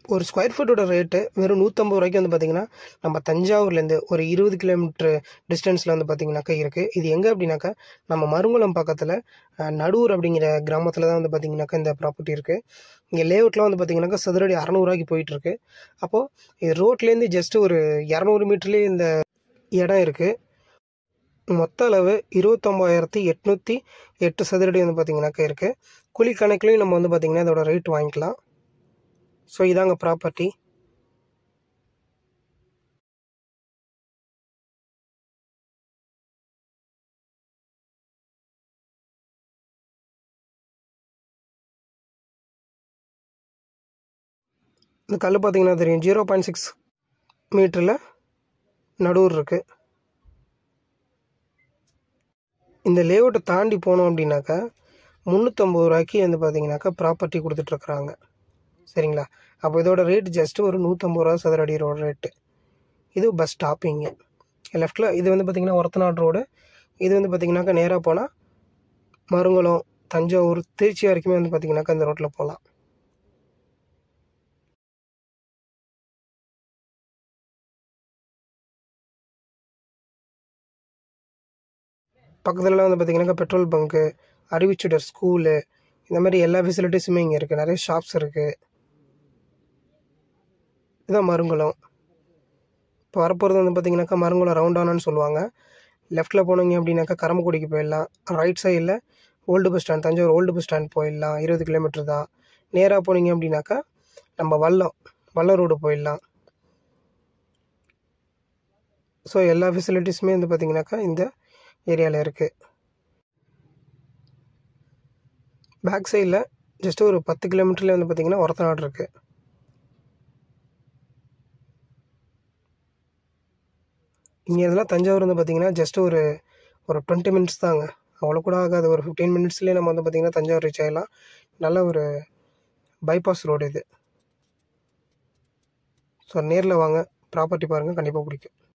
ஒரு square ஃபீட்டோட rate வெறும் நூற்றம்பது ரூபாய்க்கு வந்து பார்த்திங்கன்னா நம்ம தஞ்சாவூர்லேருந்து ஒரு இருபது கிலோமீட்டர் டிஸ்டன்ஸில் வந்து பார்த்திங்கனாக்கா இருக்குது இது எங்கே அப்படின்னாக்கா நம்ம மருங்குளம் பக்கத்தில் அஹ், நடூர் அப்படிங்கிற கிராமத்தில் தான் வந்து பார்த்திங்கனாக்கா இந்த ப்ராப்பர்ட்டி இருக்குது இங்கே லேஅவுட்லாம் வந்து பார்த்திங்கனாக்கா சதுரடி அறநூறுவாய்க்கு போயிட்டுருக்கு அப்போது இது ரோட்லேருந்து ஜஸ்ட் ஒரு இரநூறு மீட்டர்லேயே இந்த இடம் இருக்குது மொத்த அளவு இருபத்தொம்பதாயிரத்தி எட்நூற்றி எட்டு சதுரடி வந்து பார்த்திங்கனாக்கா இருக்குது குழி கணக்குலையும் நம்ம வந்து பார்த்திங்கன்னா இதோட ரேட் வாங்கிக்கலாம் ஸோ இதாங்க ப்ராப்பர்ட்டி இந்த கல் பார்த்தீங்கன்னா தெரியும் ஜீரோ பாயிண்ட் சிக்ஸ் மீட்டரில் நடுவர் இருக்குது இந்த லேஅவுட்டை தாண்டி போனோம் அப்படின்னாக்கா முந்நூற்றம்பது ரூபாய்க்கு வந்து பார்த்தீங்கன்னாக்கா ப்ராப்பர்ட்டி கொடுத்துட்ருக்குறாங்க சரிங்களா அப்போ இதோட ரேட் ஜஸ்ட் ஒரு நூற்றம்பது ரூபா சதுர அடியோட ரேட்டு இது பஸ் ஸ்டாப்பிங்கு லெஃப்ட்டில் இது வந்து பார்த்திங்கன்னா ஒரத்தநாடு ரோடு இது வந்து பார்த்திங்கனாக்கா நேராக போனால் மருங்குளம் தஞ்சாவூர் திருச்சி வரைக்குமே வந்து பார்த்திங்கனாக்கா இந்த ரோட்டில் போகலாம் பக்கத்துலலாம் வந்து பார்த்திங்கனாக்கா பெட்ரோல் பங்க்கு அறிவிச்சுடர் ஸ்கூலு இந்த மாதிரி எல்லா ஃபெசிலிட்டிஸுமே இங்கே இருக்குது நிறைய ஷாப்ஸ் இருக்குது இதுதான் மருங்குளம் இப்போ வரப்போகிறது வந்து பார்த்திங்கனாக்கா மருங்குளம் ரவுண்டானான்னு சொல்லுவாங்க லெஃப்ட்டில் போனீங்க அப்படின்னாக்கா கரம்பக்குடிக்கு போயிடலாம் ரைட் சைடில் old bus stand Thanjavur old bus stand போயிடலாம் இருபது கிலோமீட்டர் தான் நேராக போனீங்க அப்படின்னாக்கா நம்ம வல்லம் வல்லம் ரோடு போயிடலாம் ஸோ எல்லா ஃபெசிலிட்டிஸுமே வந்து பார்த்திங்கனாக்கா இந்த ஏரியாவில் இருக்குது பேக் சைடில் ஜஸ்ட் ஒரு பத்து கிலோமீட்டர்லேயே வந்து பார்த்திங்கன்னா ஒரத்தநாடு இருக்குது இங்கே இதெல்லாம் தஞ்சாவூர் வந்து பார்த்திங்கன்னா ஜஸ்ட் ஒரு ஒரு டுவெண்ட்டி மினிட்ஸ் தாங்க அவ்வளோ கூட ஆகாது ஒரு ஃபிஃப்டீன் மினிட்ஸ்லேயே நம்ம வந்து பார்த்திங்கன்னா தஞ்சாவூர் ரீச் ஆகிடலாம் நல்ல ஒரு பைபாஸ் ரோடு இது ஸோ நேரில் வாங்க ப்ராப்பர்ட்டி பாருங்கள் கண்டிப்பாக பிடிக்கும்